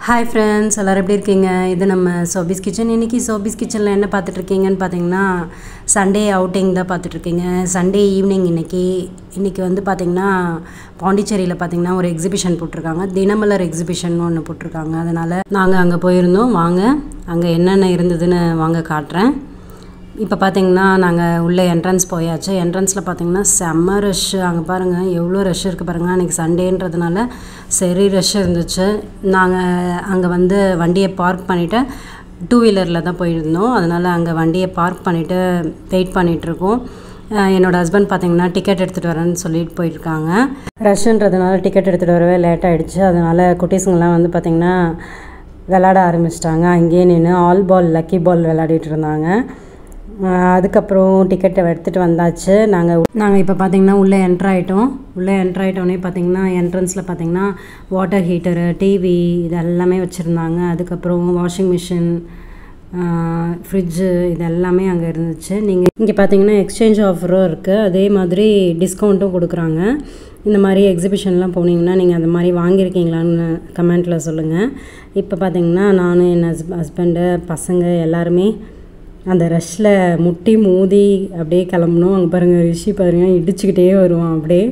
hi friends எல்லோரும் எப்படி இருக்கீங்க இது நம்ம சோபிஸ் கிச்சன் இன்றைக்கி சோபிஸ் கிச்சனில் என்ன பார்த்துட்ருக்கீங்கன்னு பார்த்தீங்கன்னா சண்டே அவுட்டிங் தான் பார்த்துட்ருக்கீங்க சண்டே ஈவினிங் இன்றைக்கி இன்றைக்கி வந்து பார்த்திங்கன்னா பாண்டிச்சேரியில் பார்த்திங்கன்னா ஒரு எக்ஸிபிஷன் போட்டிருக்காங்க தினமலர் எக்ஸிபிஷன் ஒன்று போட்டிருக்காங்க அதனால் நாங்கள் அங்கே போயிருந்தோம் வாங்க அங்கே என்னென்ன இருந்ததுன்னு வாங்க காட்டுறேன் இப்போ பார்த்தீங்கன்னா நாங்கள் உள்ளே என்ட்ரன்ஸ் போயாச்சு என்ட்ரன்ஸில் பார்த்தீங்கன்னா செம்ம ரஷ் அங்கே பாருங்கள் எவ்வளோ ரஷ் இருக்குது பாருங்கள் அன்றைக்கி சண்டேன்றதுனால சரி ரஷ் இருந்துச்சு நாங்கள் அங்கே வந்து வண்டியை பார்க் பண்ணிவிட்டு டூ வீலரில் தான் போயிருந்தோம் அதனால் அங்கே வண்டியை பார்க் பண்ணிவிட்டு வெயிட் பண்ணிகிட்ருக்கோம் என்னோடய ஹஸ்பண்ட் பார்த்தீங்கன்னா டிக்கெட் எடுத்துகிட்டு வரேன்னு சொல்லிட்டு போயிருக்காங்க ரஷ்ன்றதுனால டிக்கெட் எடுத்துகிட்டு வரவே லேட் ஆகிடுச்சு அதனால் குட்டீஸுங்கெல்லாம் வந்து பார்த்திங்கன்னா விளாட ஆரம்பிச்சிட்டாங்க அங்கேயே நின்று ஆல் பால் லக்கி பால் விளையாடிட்டு இருந்தாங்க அதுக்கப்புறம் டிக்கெட்டை எடுத்துகிட்டு வந்தாச்சு நாங்கள் நாங்கள் இப்போ பார்த்தீங்கன்னா உள்ளே என்ட்ரு ஆகிட்டோம் உள்ளே என்ட்ரு ஆகிட்டோன்னே பார்த்தீங்கன்னா என்ட்ரன்ஸில் பார்த்தீங்கன்னா வாட்டர் ஹீட்டரு டிவி இது எல்லாமே வச்சுருந்தாங்க அதுக்கப்புறம் வாஷிங் மிஷின் ஃப்ரிட்ஜு இது எல்லாமே அங்கே இருந்துச்சு நீங்கள் இங்கே பார்த்தீங்கன்னா எக்ஸ்சேஞ்ச் ஆஃபரும் இருக்குது அதே மாதிரி டிஸ்கவுண்ட்டும் கொடுக்குறாங்க இந்த மாதிரி எக்ஸிபிஷன்லாம் போனீங்கன்னா நீங்கள் அந்த மாதிரி வாங்கியிருக்கீங்களான்னு கமெண்ட்டில் சொல்லுங்கள் இப்போ பார்த்தீங்கன்னா நான் என் ஹஸ் ஹஸ்பண்டு பசங்க எல்லாருமே அந்த ரஷ்ஷில் முட்டி மோதி அப்படியே கிளம்புனோம் அங்கே பாருங்கள் ரிஷி பாருங்கள் இடிச்சுக்கிட்டே வருவான் அப்படியே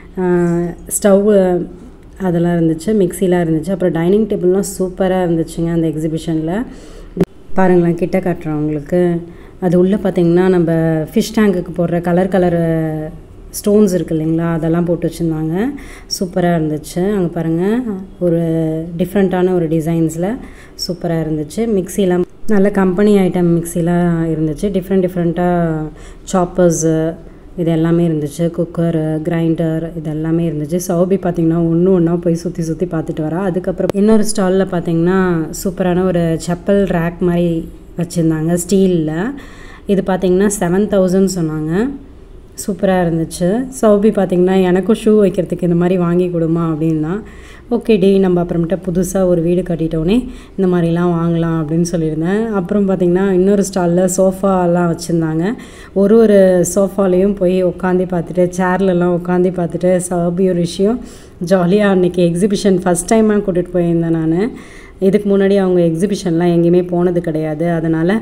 ஸ்டவ்வு அதெல்லாம் இருந்துச்சு மிக்சிலாம் இருந்துச்சு அப்புறம் டைனிங் டேபிள்லாம் சூப்பராக இருந்துச்சுங்க அந்த எக்ஸிபிஷனில் பாருங்களேன் கிட்ட காட்டுறேன் உங்களுக்கு அது உள்ளே பார்த்திங்கன்னா நம்ம ஃபிஷ் டேங்குக்கு போடுற கலர் கலர் ஸ்டோன்ஸ் இருக்குது இல்லைங்களா அதெல்லாம் போட்டு வச்சுருந்தாங்க சூப்பராக இருந்துச்சு அங்கே பாருங்கள் ஒரு டிஃப்ரெண்ட்டான ஒரு டிசைன்ஸில் சூப்பராக இருந்துச்சு மிக்சிலாம் நல்ல கம்பெனி ஐட்டம் மிக்சிலாம் இருந்துச்சு டிஃப்ரெண்ட் டிஃப்ரெண்ட்டாக சாப்பர்ஸு இது எல்லாமே இருந்துச்சு குக்கரு கிரைண்டர் இது எல்லாமே இருந்துச்சு சௌபி பார்த்திங்கன்னா ஒன்று ஒன்றா போய் சுற்றி சுற்றி பார்த்துட்டு வரா அதுக்கப்புறம் இன்னொரு ஸ்டாலில் பார்த்திங்கன்னா சூப்பரான ஒரு செப்பல் ரேக் மாதிரி வச்சுருந்தாங்க ஸ்டீலில் இது பார்த்திங்கன்னா செவன் தௌசண்ட் சொன்னாங்க சூப்பராக இருந்துச்சு சௌபி பார்த்திங்கன்னா எனக்கும் ஷூ வைக்கிறதுக்கு இந்த மாதிரி வாங்கி கொடுமா அப்படின்னா ஓகே டி நம்ம அப்புறமேட்ட புதுசாக ஒரு வீடு கட்டிட்டோன்னே இந்த மாதிரிலாம் வாங்கலாம் அப்படின்னு சொல்லியிருந்தேன் அப்புறம் பார்த்திங்கன்னா இன்னொரு ஸ்டாலில் சோஃபாலாம் வச்சுருந்தாங்க ஒரு ஒரு சோஃபாலையும் போய் உட்காந்து பார்த்துட்டு சேர்லலாம் உட்காந்து பார்த்துட்டு சௌபியும் ரிஷியும் ஜாலியாக அன்றைக்கி எக்ஸிபிஷன் ஃபஸ்ட் டைமாக கூட்டிகிட்டு போயிருந்தேன் நான் இதுக்கு முன்னாடி அவங்க எக்ஸிபிஷன்லாம் எங்கேயுமே போனது கிடையாது அதனால்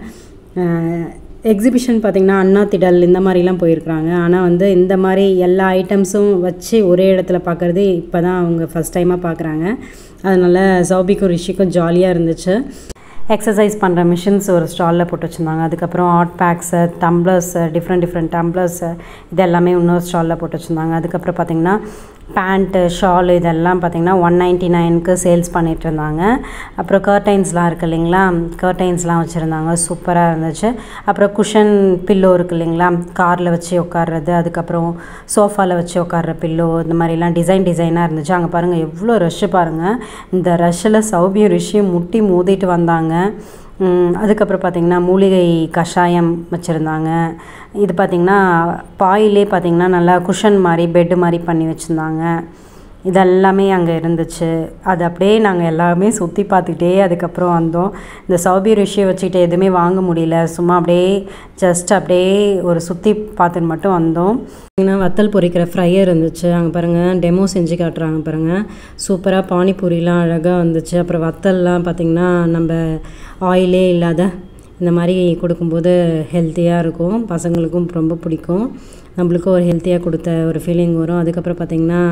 எக்ஸிபிஷன் பார்த்திங்கன்னா அண்ணா திடல் இந்த மாதிரிலாம் போயிருக்கிறாங்க ஆனால் வந்து இந்த மாதிரி எல்லா ஐட்டம்ஸும் வச்சு ஒரே இடத்துல பார்க்குறது இப்போ தான் அவங்க ஃபஸ்ட் டைமாக பார்க்குறாங்க அதனால் சௌபிக்கும் ரிஷிக்கும் ஜாலியாக இருந்துச்சு எக்ஸசைஸ் பண்ணுற மிஷின்ஸ் ஒரு ஸ்டாலில் போட்டு வச்சுருந்தாங்க அதுக்கப்புறம் hot packs tumblers different different tumblers இது எல்லாமே இன்னொரு ஸ்டாலில் போட்டு வச்சுருந்தாங்க அதுக்கப்புறம் பார்த்திங்கன்னா பேண்ட்டு ஷால் இதெல்லாம் பார்த்திங்கன்னா ஒன் நைன்ட்டி நைனுக்கு சேல்ஸ் பண்ணிகிட்டு இருந்தாங்க அப்புறம் கர்டைன்ஸ்லாம் இருக்குது இல்லைங்களா கர்டைன்ஸ்லாம் வச்சுருந்தாங்க சூப்பராக இருந்துச்சு அப்புறம் குஷன் பில்லோ இருக்குது இல்லைங்களா காரில் வச்சு உட்கார்றது அதுக்கப்புறம் சோஃபாவில் வச்சு உட்கார்ற பில்லோ இந்த மாதிரிலாம் டிசைன் டிசைனாக இருந்துச்சு அங்கே பாருங்கள் எவ்வளோ ரஷ்ஷு பாருங்கள் இந்த ரஷ்ஷில் சௌபியும் ரிஷியும் முட்டி மோதிட்டு வந்தாங்க அதுக்கப்புறம் பார்த்திங்கன்னா மூலிகை கஷாயம் வச்சுருந்தாங்க இது பார்த்திங்கன்னா பாயிலே பார்த்திங்கன்னா நல்லா குஷன் மாதிரி பெட்டு மாதிரி பண்ணி வச்சுருந்தாங்க இதெல்லாமே அங்கே இருந்துச்சு அது அப்படியே நாங்கள் எல்லாமே சுற்றி பார்த்துக்கிட்டே அதுக்கப்புறம் வந்தோம் இந்த சௌபி ரிஷியை வச்சுக்கிட்டு எதுவுமே வாங்க முடியல சும்மா அப்படியே ஜஸ்ட் அப்படியே ஒரு சுற்றி பார்த்துட்டு மட்டும் வந்தோம் பார்த்தீங்கன்னா வத்தல் பொரிக்கிற ஃப்ரையர் இருந்துச்சு அங்கே பாருங்கள் டெமோ செஞ்சு காட்டுறாங்க பாருங்கள் சூப்பராக பானிபூரிலாம் அழகாக வந்துச்சு அப்புறம் வத்தல்லாம் பார்த்திங்கன்னா நம்ம ஆயிலே இல்லாத இந்த மாதிரி கொடுக்கும்போது ஹெல்த்தியாக இருக்கும் பசங்களுக்கும் ரொம்ப பிடிக்கும் நம்மளுக்கும் ஒரு ஹெல்த்தியாக கொடுத்த ஒரு ஃபீலிங் வரும் அதுக்கப்புறம் பார்த்திங்கன்னா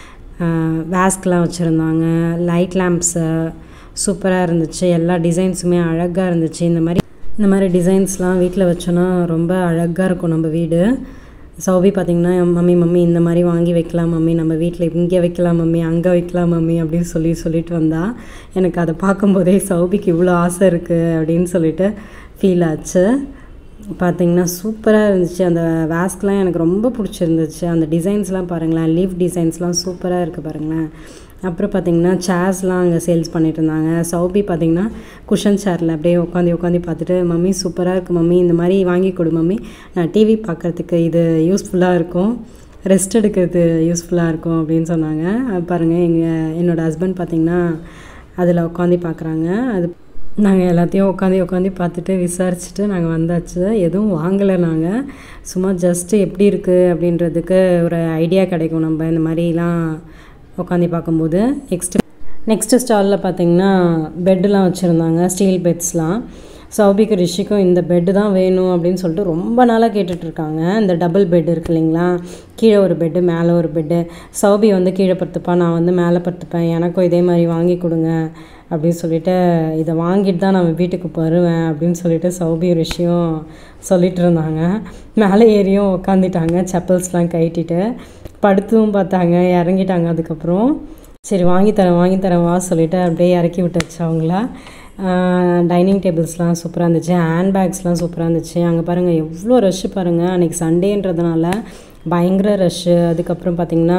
வேஸ்க்லாம் வச்சுருந்தாங்க லைட் லேம்ப்ஸு சூப்பராக இருந்துச்சு எல்லா டிசைன்ஸுமே அழகாக இருந்துச்சு இந்த மாதிரி இந்த மாதிரி டிசைன்ஸ்லாம் வீட்டில் வச்சோன்னா ரொம்ப அழகாக இருக்கும் நம்ம வீடு சௌபி பார்த்திங்கன்னா மம்மி மம்மி இந்த மாதிரி வாங்கி வைக்கலாம் மம்மி நம்ம வீட்டில் இங்கே வைக்கலாம் மம்மி அங்கே வைக்கலாம் மம்மி அப்படின்னு சொல்லி சொல்லிட்டு வந்தா எனக்கு அதை பார்க்கும்போதே சௌபிக்கு இவ்வளோ ஆசை இருக்குது அப்படின்னு சொல்லிட்டு ஃபீல் ஆச்சு பார்த்திங்கன்னா சூப்பராக இருந்துச்சு அந்த வேஸ்க்லாம் எனக்கு ரொம்ப பிடிச்சிருந்துச்சு அந்த டிசைன்ஸ்லாம் பாருங்களேன் லீஃப் டிசைன்ஸ்லாம் சூப்பராக இருக்குது பாருங்களேன் அப்புறம் பார்த்திங்கன்னா சேர்ஸ்லாம் அங்கே சேல்ஸ் பண்ணிட்டு இருந்தாங்க சௌபி பார்த்திங்கன்னா குஷன் சேரில் அப்படியே உட்காந்து உட்காந்து பார்த்துட்டு மம்மி சூப்பராக இருக்குது மம்மி இந்த மாதிரி வாங்கி கொடு மம்மி நான் டிவி பார்க்குறதுக்கு இது யூஸ்ஃபுல்லாக இருக்கும் ரெஸ்ட் எடுக்கிறது யூஸ்ஃபுல்லாக இருக்கும் அப்படின்னு சொன்னாங்க பாருங்கள் எங்கள் என்னோடய ஹஸ்பண்ட் பார்த்திங்கன்னா அதில் உட்காந்து பார்க்குறாங்க அது நாங்கள் எல்லாத்தையும் உட்காந்து உட்காந்து பார்த்துட்டு விசாரிச்சுட்டு நாங்கள் வந்தாச்சு எதுவும் வாங்கலை நாங்கள் சும்மா ஜஸ்ட்டு எப்படி இருக்குது அப்படின்றதுக்கு ஒரு ஐடியா கிடைக்கும் நம்ம இந்த மாதிரிலாம் உட்காந்து பார்க்கும்போது நெக்ஸ்ட்டு நெக்ஸ்ட்டு ஸ்டாலில் பார்த்தீங்கன்னா பெட்டுலாம் வச்சுருந்தாங்க ஸ்டீல் பெட்ஸ்லாம் சௌபிக்கு ரிஷிக்கும் இந்த பெட்டு தான் வேணும் அப்படின்னு சொல்லிட்டு ரொம்ப நாளாக கேட்டுட்ருக்காங்க இந்த டபுள் பெட் இருக்கு இல்லைங்களா கீழே ஒரு பெட்டு மேலே ஒரு பெட்டு சௌபி வந்து கீழே படுத்துப்பா நான் வந்து மேலே படுத்துப்பேன் எனக்கும் இதே மாதிரி வாங்கி கொடுங்க அப்படின்னு சொல்லிட்டு இதை வாங்கிட்டு தான் நான் வீட்டுக்கு வருவேன் அப்படின்னு சொல்லிட்டு சௌபி ரிஷியும் சொல்லிட்டு இருந்தாங்க மேலே ஏறியும் உக்காந்துட்டாங்க செப்பல்ஸ்லாம் கட்டிட்டு படுத்தும் பார்த்தாங்க இறங்கிட்டாங்க அதுக்கப்புறம் சரி வாங்கி தரேன் வாங்கி தரேன் வா சொல்லிட்டு அப்படியே இறக்கி விட்டுச்சு அவங்கள டைனிங் டேபிள்ஸ்லாம் சூப்பராக இருந்துச்சு ஹேண்ட் பேக்ஸ்லாம் சூப்பராக இருந்துச்சு அங்கே பாருங்கள் எவ்வளோ ரஷ்ஷு பாருங்கள் அன்றைக்கி சண்டேன்றதுனால பயங்கர ரஷ்ஷு அதுக்கப்புறம் பார்த்திங்கன்னா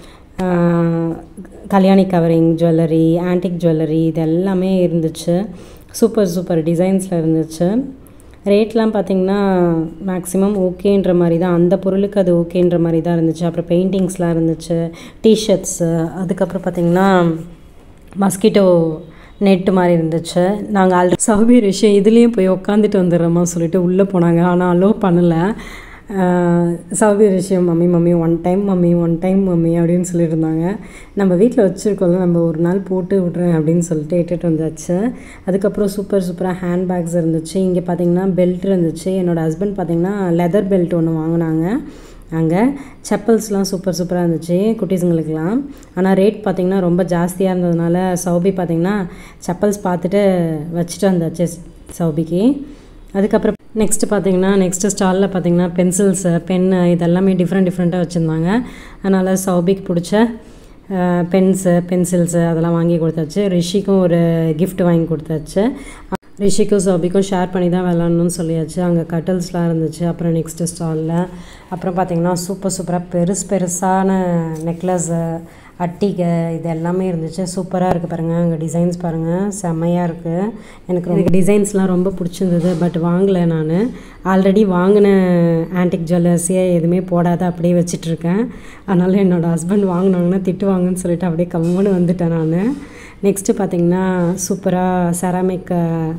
Kalyani covering jewellery antique jewellery இது எல்லாமே இருந்துச்சு சூப்பர் சூப்பர் டிசைன்ஸில் இருந்துச்சு ரேட்லாம் பார்த்திங்கன்னா மேக்ஸிமம் ஓகேன்ற மாதிரி தான் அந்த பொருளுக்கு அது ஓகேன்ற மாதிரி தான் இருந்துச்சு அப்புறம் பெயிண்டிங்ஸ்லாம் இருந்துச்சு டிஷர்ட்ஸு அதுக்கப்புறம் பார்த்திங்கன்னா மஸ்கிட்டோ நெட்டு மாதிரி இருந்துச்சு நாங்கள் ஆல்ரெடி சௌபி ரிஷி இதுலேயும் போய் உட்காந்துட்டு வந்துடுறோமா சொல்லிட்டு உள்ளே போனாங்க ஆனால் அலோவ் பண்ணலை சௌபி ரிஷியம் mummy mummy one time mummy one time mummy அப்படின்னு சொல்லியிருந்தாங்க நம்ம வீட்டில் வச்சுருக்கோம்ல நம்ம ஒரு நாள் போட்டு விட்றேன் அப்படின்னு சொல்லிட்டு இட்டுட்டு வந்தாச்சு அதுக்கப்புறம் சூப்பர் சூப்பராக ஹேண்ட் பேக்ஸ் இருந்துச்சு இங்கே பார்த்தீங்கன்னா பெல்ட் இருந்துச்சு என்னோடய ஹஸ்பண்ட் பார்த்தீங்கன்னா லெதர் பெல்ட் ஒன்று வாங்கினாங்க அங்கே செப்பல்ஸ்லாம் சூப்பர் சூப்பராக இருந்துச்சு குட்டீஸுங்களுக்கெலாம் ஆனால் ரேட் பார்த்திங்கன்னா ரொம்ப ஜாஸ்தியாக இருந்ததுனால சௌபி பார்த்திங்கன்னா செப்பல்ஸ் பார்த்துட்டு வச்சுட்டு வந்தாச்சு சௌபிக்கு அதுக்கப்புறம் நெக்ஸ்ட்டு பார்த்தீங்கன்னா நெக்ஸ்ட்டு ஸ்டாலில் பார்த்தீங்கன்னா பென்சில்ஸு பென்னு இதெல்லாமே டிஃப்ரெண்ட் டிஃப்ரெண்ட்டாக வச்சுருந்தாங்க அதனால் சௌபிக்கு பிடிச்ச பென்ஸு பென்சில்ஸு அதெல்லாம் வாங்கி கொடுத்தாச்சு ரிஷிக்கும் ஒரு gift வாங்கி கொடுத்தாச்சு ரிஷிக்கும் சௌபிக்கும் ஷேர் பண்ணி தான் விளாட்ணுன்னு சொல்லியாச்சு அங்கே கட்டல்ஸ்லாம் இருந்துச்சு அப்புறம் நெக்ஸ்ட்டு ஸ்டாலில் அப்புறம் பார்த்தீங்கன்னா சூப்பர் சூப்பராக பெருசு பெருசான நெக்லஸ்ஸு அட்டிகை இது எல்லாமே இருந்துச்சு சூப்பராக இருக்குது பாருங்கள் அங்கே டிசைன்ஸ் பாருங்கள் செம்மையாக இருக்குது எனக்கு எனக்கு டிசைன்ஸ்லாம் ரொம்ப பிடிச்சிருந்தது பட் வாங்கலை நான் ஆல்ரெடி வாங்கின ஆன்டிக் ஜுவல்லர்ஸையே எதுவுமே போடாத அப்படியே வச்சிட்ருக்கேன் அதனால் என்னோடய ஹஸ்பண்ட் வாங்கினாங்கன்னா திட்டுவாங்கன்னு சொல்லிட்டு அப்படியே கம்முன்னு வந்துட்டேன் நான் நெக்ஸ்ட்டு பார்த்திங்கன்னா சூப்பராக செராமிக்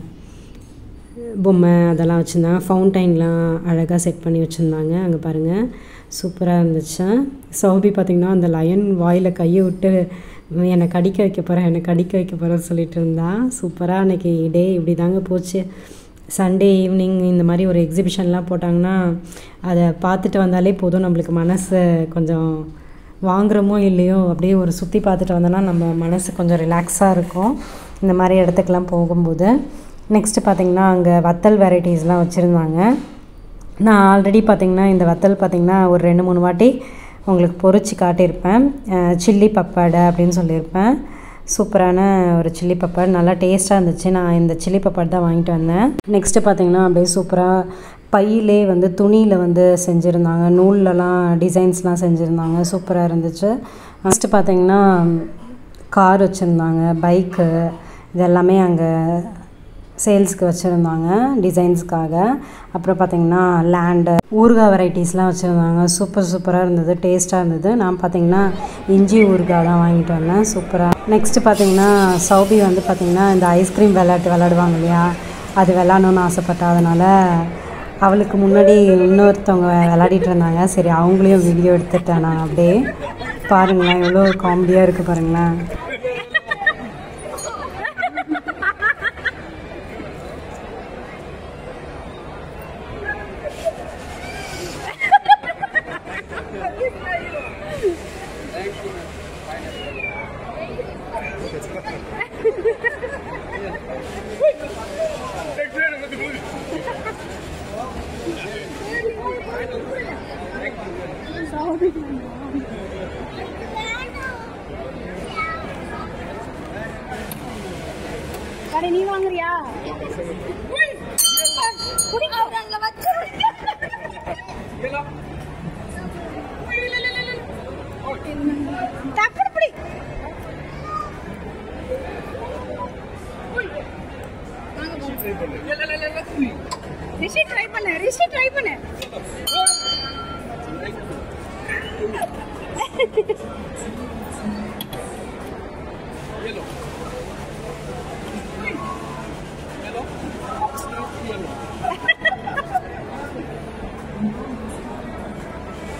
பொம்மை அதெல்லாம் வச்சுருந்தாங்க ஃபவுண்டைன்லாம் அழகாக செட் பண்ணி வச்சுருந்தாங்க அங்கே பாருங்கள் சூப்பராக இருந்துச்சு சௌபி பார்த்திங்கன்னா அந்த லயன் வாயில் கையை விட்டு என்னை கடிக்க வைக்க போகிறேன் என்னை கடிக்க வைக்க போகிறேன்னு சொல்லிட்டு இருந்தா சூப்பராக அன்றைக்கி டே இப்படி தாங்க போச்சு சண்டே ஈவினிங் இந்த மாதிரி ஒரு எக்ஸிபிஷன்லாம் போட்டாங்கன்னா அதை பார்த்துட்டு வந்தாலே போதும் நம்மளுக்கு மனசு கொஞ்சம் வாங்குறோமோ இல்லையோ அப்படியே ஒரு சுற்றி பார்த்துட்டு வந்தோன்னா நம்ம மனசு கொஞ்சம் ரிலாக்ஸாக இருக்கும் இந்த மாதிரி இடத்துக்குலாம் போகும்போது நெக்ஸ்ட்டு பார்த்திங்கன்னா அங்கே வத்தல் வெரைட்டிஸ்லாம் வச்சுருந்தாங்க நான் ஆல்ரெடி பார்த்திங்கன்னா இந்த வத்தல் பார்த்திங்கன்னா ஒரு ரெண்டு மூணு வாட்டி உங்களுக்கு பொரிச்சு காட்டியிருப்பேன் சில்லி பப்பாடை அப்படின்னு சொல்லியிருப்பேன் சூப்பரான ஒரு சில்லி பப்பாடு நல்லா டேஸ்ட்டாக இருந்துச்சு நான் இந்த சில்லி பப்பாடு தான் வாங்கிட்டு வந்தேன் நெக்ஸ்ட்டு பார்த்திங்கன்னா அப்படியே சூப்பராக பையிலே வந்து துணியில் வந்து செஞ்சுருந்தாங்க நூல்லலாம் டிசைன்ஸ்லாம் செஞ்சுருந்தாங்க சூப்பராக இருந்துச்சு நெக்ஸ்ட்டு பார்த்திங்கன்னா கார் வச்சுருந்தாங்க பைக்கு இதெல்லாமே அங்கே சேல்ஸ்க்கு வச்சுருந்தாங்க டிசைன்ஸ்க்காக அப்புறம் பார்த்திங்கன்னா லேண்டு ஊறுகாய் வெரைட்டிஸ்லாம் வச்சுருந்தாங்க சூப்பர் சூப்பராக இருந்தது டேஸ்ட்டாக இருந்தது நான் பார்த்திங்கன்னா இஞ்சி ஊறுகாய் தான் வாங்கிட்டு வந்தேன் சூப்பராக நெக்ஸ்ட்டு பார்த்திங்கன்னா சௌபி வந்து பார்த்திங்கன்னா இந்த ஐஸ்கிரீம் விளையாட்டு விளையாடுவாங்க இல்லையா அது விளாடணுன்னு ஆசைப்பட்டா அதனால் அவளுக்கு முன்னாடி இன்னொருத்தவங்க விளையாடிட்டு இருந்தாங்க சரி அவங்களையும் வீடியோ எடுத்துட்டேன் நான் அப்படியே பாருங்களேன் எவ்வளோ காமெடியாக இருக்குது பாருங்களேன் கடை நீ வாங்குறியா டக்குனு பிடி ரிஷி ட்ரை பண்ணு ரிஷி ட்ரை பண்ணு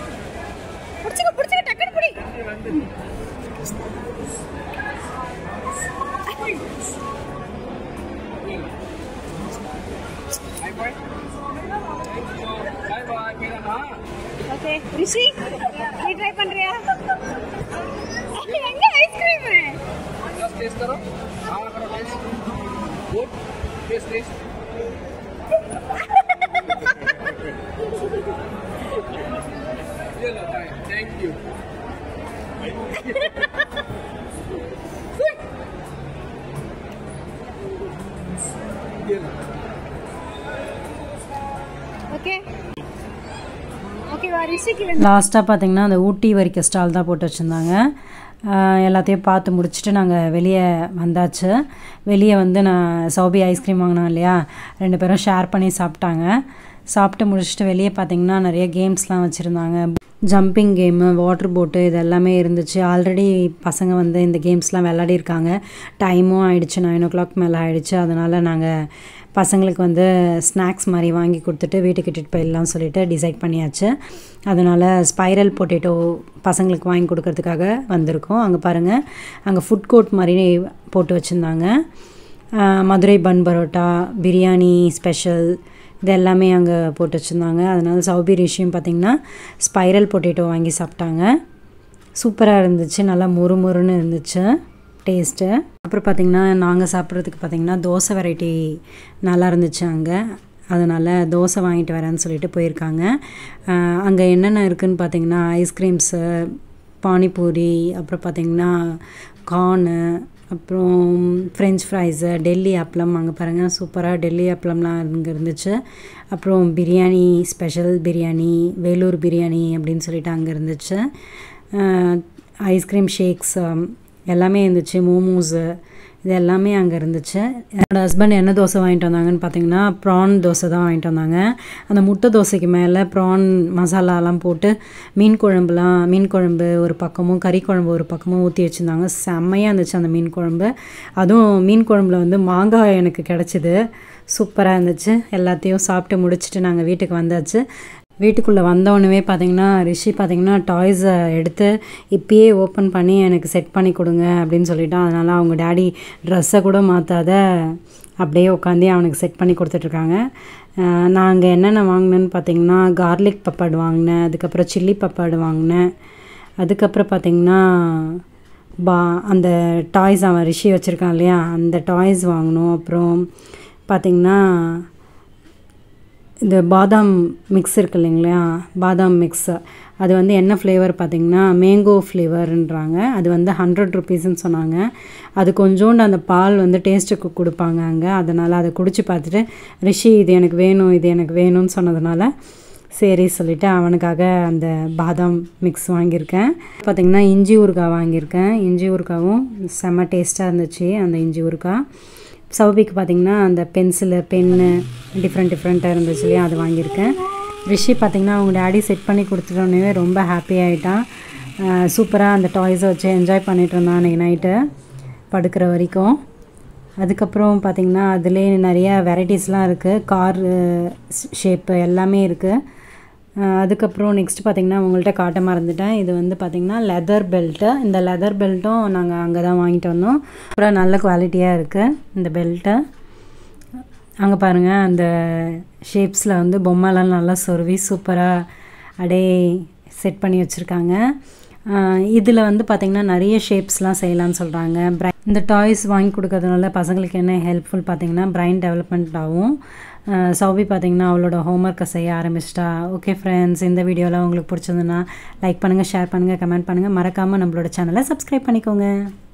பிடிச்சுக்க பிடிச்சுக்க டக்குனு பிடி ஓகே ரிஷி நீ ட்ரை பண்றியா எங்க ஐஸ்கிரீம் Just taste करो हाँ करो taste good taste taste ये लो fine thank you ये लो ஓகே ஓகேவா ரிஷிக்கு வந்து லாஸ்ட்டாக பார்த்தீங்கன்னா அந்த ஊட்டி வரைக்கும் ஸ்டால் தான் போட்டு வச்சுருந்தாங்க எல்லாத்தையும் பார்த்து முடிச்சுட்டு நாங்கள் வெளியே வந்தாச்சு வெளியே வந்து நான் சௌபி ஐஸ்கிரீம் வாங்கினோம் இல்லையா ரெண்டு பேரும் ஷேர் பண்ணி சாப்பிட்டாங்க சாப்பிட்டு முடிச்சுட்டு வெளியே பார்த்தீங்கன்னா நிறைய கேம்ஸ்லாம் வச்சுருந்தாங்க ஜம்பிங் கேமு வாட்டர் போட்டு இது எல்லாமே இருந்துச்சு ஆல்ரெடி பசங்க வந்து இந்த கேம்ஸ்லாம் விளையாடி இருக்காங்க டைமும் ஆயிடுச்சு நைன் ஓ கிளாக் மேலே ஆயிடுச்சு அதனால் நாங்கள் பசங்களுக்கு வந்து ஸ்நாக்ஸ் மாதிரி வாங்கி கொடுத்துட்டு வீட்டுக்கு இட்டுட்டு போயிடலாம் சொல்லிட்டு டிசைட் பண்ணியாச்சு அதனால் ஸ்பைரல் பொட்டேட்டோ பசங்களுக்கு வாங்கி கொடுக்கறதுக்காக வந்திருக்கோம் அங்கே பாருங்கள் அங்கே ஃபுட் கோர்ட் மாதிரி போட்டு வச்சுருந்தாங்க ஆஹ் மதுரை பன் பரோட்டா பிரியாணி ஸ்பெஷல் இது எல்லாமே அங்கே போட்டு வச்சுருந்தாங்க அதனால் சௌபி ரிஷியும் பார்த்திங்கன்னா ஸ்பைரல் பொட்டேட்டோ வாங்கி சாப்பிட்டாங்க சூப்பராக இருந்துச்சு நல்லா மொறு மொறுன்னு இருந்துச்சு டேஸ்ட்டு அப்புறம் பார்த்திங்கன்னா நாங்கள் சாப்பிட்றதுக்கு பார்த்திங்கன்னா தோசை வெரைட்டி நல்லா இருந்துச்சு அங்கே அதனால் தோசை வாங்கிட்டு வரேன்னு சொல்லிட்டு போயிருக்காங்க அங்கே என்னென்ன இருக்குதுன்னு பார்த்தீங்கன்னா ஐஸ்கிரீம்ஸு பானிபூரி அப்புறம் பார்த்திங்கன்னா கார்னு அப்புறம் ஃப்ரெஞ்ச் ஃப்ரைஸு டெல்லி அப்பளம் அங்கே பாருங்கள் சூப்பராக டெல்லி அப்பளம்லாம் இங்கே இருந்துச்சு அப்புறம் பிரியாணி ஸ்பெஷல் பிரியாணி வேலூர் பிரியாணி அப்படின்னு சொல்லிட்டு அங்கே இருந்துச்சு ஐஸ்கிரீம் ஷேக்ஸ் எல்லாமே இருந்துச்சு மோமோஸு இது எல்லாமே அங்கே இருந்துச்சு என்னோடய ஹஸ்பண்ட் என்ன தோசை வாங்கிட்டு வந்தாங்கன்னு பார்த்தீங்கன்னா ப்ரான் தோசை தான் வாங்கிட்டு வந்தாங்க அந்த முட்டை தோசைக்கு மேலே ப்ரான் மசாலாலாம் போட்டு மீன் குழம்புலாம் மீன் குழம்பு ஒரு பக்கமும் கறி குழம்பு ஒரு பக்கமும் ஊற்றி வச்சுருந்தாங்க செம்மையாக இருந்துச்சு அந்த மீன் குழம்பு அதுவும் மீன் குழம்புல வந்து மாங்காய் எனக்கு கிடச்சிது சூப்பராக இருந்துச்சு எல்லாத்தையும் சாப்பிட்டு முடிச்சுட்டு நாங்கள் வீட்டுக்கு வந்தாச்சு வீட்டுக்குள்ளே வந்தோடனே பார்த்தீங்கன்னா ரிஷி பார்த்தீங்கன்னா டாய்ஸை எடுத்து இப்பயே ஓப்பன் பண்ணி எனக்கு செட் பண்ணி கொடுங்க அப்படின்னு சொல்லிட்டான் அதனால் அவங்க டேடி ட்ரெஸ்ஸை கூட மாற்றாத அப்படியே உட்காந்து அவனுக்கு செட் பண்ணி கொடுத்துட்ருக்காங்க நான் அங்கே என்னென்ன வாங்கினேன்னு பார்த்தீங்கன்னா கார்லிக் பப்பாடு வாங்கினேன் அதுக்கப்புறம் சில்லி பப்பாடு வாங்கினேன் அதுக்கப்புறம் பார்த்தீங்கன்னா பா அந்த டாய்ஸ் அவன் ரிஷி வச்சுருக்கான் இல்லையா அந்த டாய்ஸ் வாங்கினோம் அப்புறம் பார்த்திங்கன்னா இந்த பாதாம் மிக்ஸ் இருக்கு இல்லைங்களா பாதாம் மிக்ஸ் அது வந்து என்ன ஃப்ளேவர் பார்த்திங்கன்னா மேங்கோ ஃப்ளேவர்ன்றாங்க அது வந்து ஹண்ட்ரட் ருபீஸ்ன்னு சொன்னாங்க அது கொஞ்சோண்டு அந்த பால் வந்து டேஸ்ட்டுக்கு கொடுப்பாங்க அங்கே அதனால் அதை குடிச்சு பார்த்துட்டு ரிஷி இது எனக்கு வேணும் இது எனக்கு வேணும்னு சொன்னதுனால சரி சொல்லிவிட்டு அவனுக்காக அந்த பாதாம் மிக்ஸ் வாங்கியிருக்கேன் பார்த்திங்கன்னா இஞ்சி ஊறுகாய் வாங்கியிருக்கேன் இஞ்சி ஊறுகாவும் செம்ம டேஸ்ட்டாக இருந்துச்சு அந்த இஞ்சி ஊறுகாய் சௌபிக்கு பார்த்திங்கன்னா அந்த பென்சிலு பென்னு டிஃப்ரெண்ட் டிஃப்ரெண்ட்டாக இருந்துச்சு இல்லையா அது வாங்கியிருக்கேன் ரிஷி பார்த்திங்கன்னா அவங்க டேடி செட் பண்ணி கொடுத்துட்டோன்னே ரொம்ப ஹாப்பி ஆகிட்டான் சூப்பராக அந்த டாய்ஸை வச்சு என்ஜாய் பண்ணிகிட்டு இருந்தான் அன்றைக்கி நைட்டு படுக்கிற வரைக்கும் அதுக்கப்புறம் பார்த்திங்கன்னா அதிலே நிறைய வெரைட்டிஸ்லாம் இருக்குது கார் ஷேப்பு எல்லாமே இருக்குது அதுக்கப்புறம் நெக்ஸ்ட் பார்த்திங்கன்னா உங்கள்கிட்ட காட்ட மறந்துட்டேன் இது வந்து பார்த்திங்கன்னா லெதர் பெல்ட்டு இந்த லெதர் பெல்ட்டும் நாங்கள் அங்கே தான் வாங்கிட்டு வந்தோம் அப்புறம் நல்ல குவாலிட்டியாக இருக்குது இந்த பெல்ட்டு அங்கே பாருங்கள் அந்த ஷேப்ஸில் வந்து பொம்மைலாம் நல்லா சொருவி சூப்பராக அப்படியே செட் பண்ணி வச்சுருக்காங்க இதில் வந்து பார்த்திங்கன்னா நிறைய ஷேப்ஸ்லாம் செய்யலாம்னு சொல்கிறாங்க பிரை இந்த டாய்ஸ் வாங்கி கொடுக்கறதுனால பசங்களுக்கு என்ன ஹெல்ப்ஃபுல் பார்த்திங்கன்னா பிரைன் டெவலப்மெண்ட் ஆகும் சௌபி பார்த்திங்கன்னா அவளோட ஹோம்ஒர்க்கை செய்ய ஆரம்பிச்சிட்டா ஓகே ஃப்ரெண்ட்ஸ் இந்த வீடியோவில் உங்களுக்கு பிடிச்சதுன்னா லைக் பண்ணுங்கள் ஷேர் பண்ணுங்கள் கமெண்ட் பண்ணுங்கள் மறக்காமல் நம்மளோட சேனலை சப்ஸ்கிரைப் பண்ணிக்கோங்க